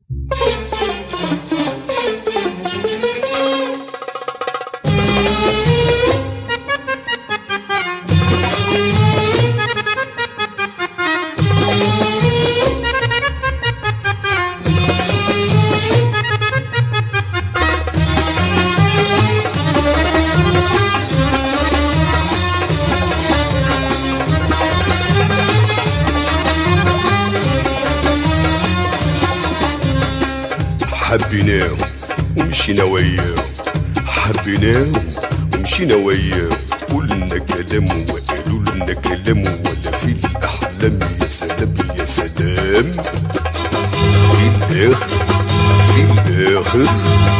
حبيناه ومشينا وياه حبيناه ومشينا وياه قلنا كلام وقالوا لنا كلام ولا في الأحلام يا سلام يا سلام في الآخر في الآخر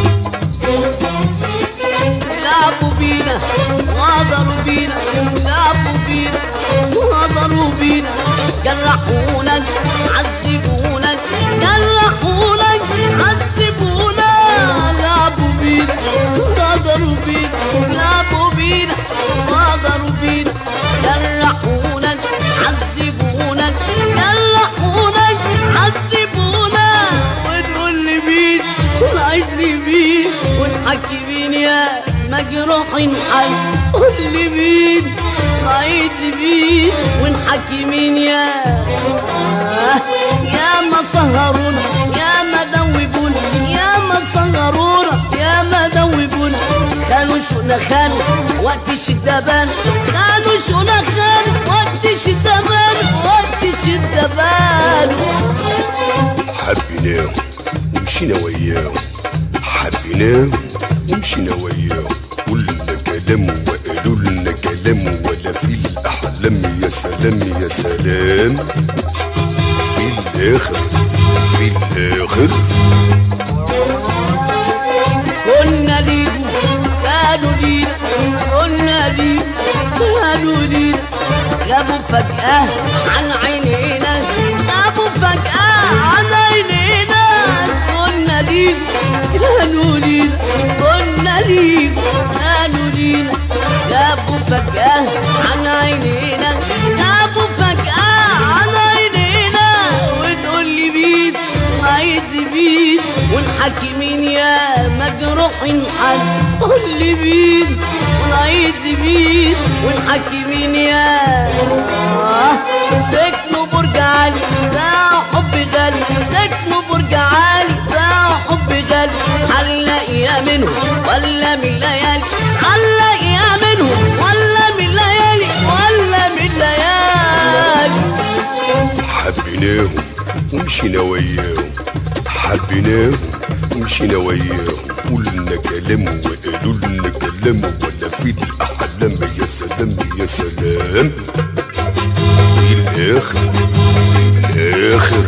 لعبوا بينا غدروا بينا لعبوا بينا غدروا بينا جرحونا عذبونا جرحونا عذبونا لعبوا بينا غدروا بينا لعبوا بينا غدروا بينا جرحونا عذبونا جرحونا عذبونا ونقول لمين ونعيد لمين ونحكي مين يا مجروحين حي قول لي مين نعيد لمين ونحكي مين يا يا ما سهرونا يا ما دوبونا يا ما سهرونا يا ما دوبونا خانوا شونا خانوا وقت الشدة بان خانوا شونا خانوا وقت الشدة بان وقت الشدة بان حبيناه ومشينا وياه حبيناه ومشينا وياه قلنا كلام وقالوا لنا كلام ولا في الأحلام يا سلام يا سلام في الآخر في الآخر كنا ليهم كانوا لينا كنا ليهم كانوا لينا غابوا فجأة عن عينينا غابوا فجأة عن عينينا كنا ليهم كانوا لينا كنا ليهم كانوا لينا غابوا فجأة عن عينينا غابوا فجأة عن عينينا ونقول لي مين نعيد لي مين ونحكي مين يا مجروحين حد قول لي مين ونعيد لي مين ونحكي مين يا سكنوا برج عالي ده حب غالي سكنوا برج عالي ده حب غالي هنلاقيها منهم ولا من ليالي هنلاقيها منهم ولا من ليالي ولا من ليالي حبيناهم ومشينا وياهم حبيناهم ومشينا وياهم قلنا كلام وقالوا لنا كلام ولا في الأحلام يا سلام يا سلام في الآخر في الآخر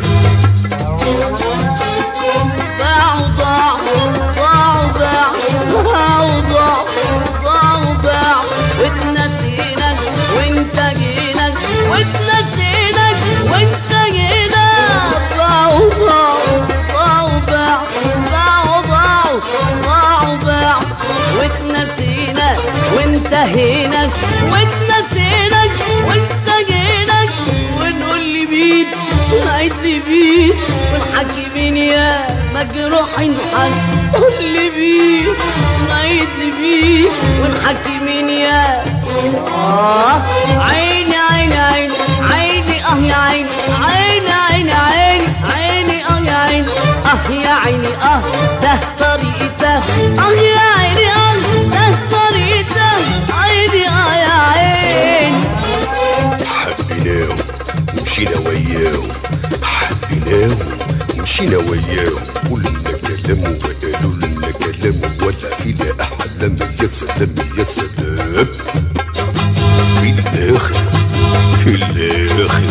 ضاعوا ضاعوا ضاعوا ضاعوا ضاعوا ضاعوا ضاعوا ضاعوا واتنسينا وانت جينا واتنسينا وانت جينا ضاعوا ضاعوا ضاعوا ضاعوا ضاعوا ضاعوا ضاعوا ضاعوا واتنسينا وانتهينا واتنسينا وانتهينا ونقول لي مين ونعيد لي مين ونحكي مين يا مجروحين حد قول لي مين ونعيد لي مين ونحكي مين يا آه عيني عيني عيني عيني اه يا عيني عيني عيني عيني عيني اه يا عيني اه يا عيني اه ده طريقته اه يا عيني اه ده طريقته عيني اه يا عيني حبيناهم ومشينا وياهم حبيناهم ومشينا وياهم قلنا كلام وقالوا لنا كلام ولا فينا أحلام يا سلام يا سلام في الآخر في الآخر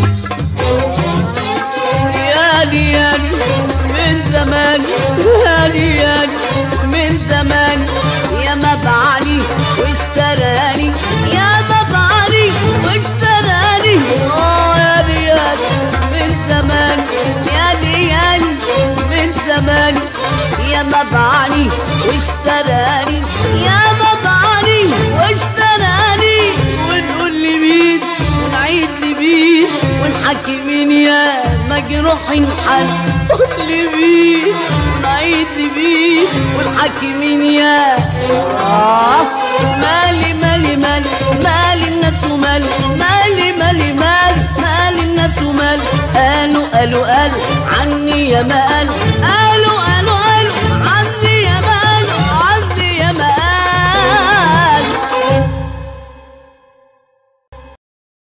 يالي يالي من زمان يالي يالي من زمان يا ما بعلي واشتراني يا ما بعلي واشتراني اه يالي يالي من زمان يالي يالي من زمان يا ما بعلي واشتراني يا ما بعلي واشتراني ونقول لي مين ونعيد لي مين ونحكي مين يا مجروحين حد قول لي مين حاكمين يا آه مالي مالي مالي مالي الناس ومالي مالي مالي مالي مالي الناس ومالي قالوا قالوا قالوا عني يا ما قالوا قالوا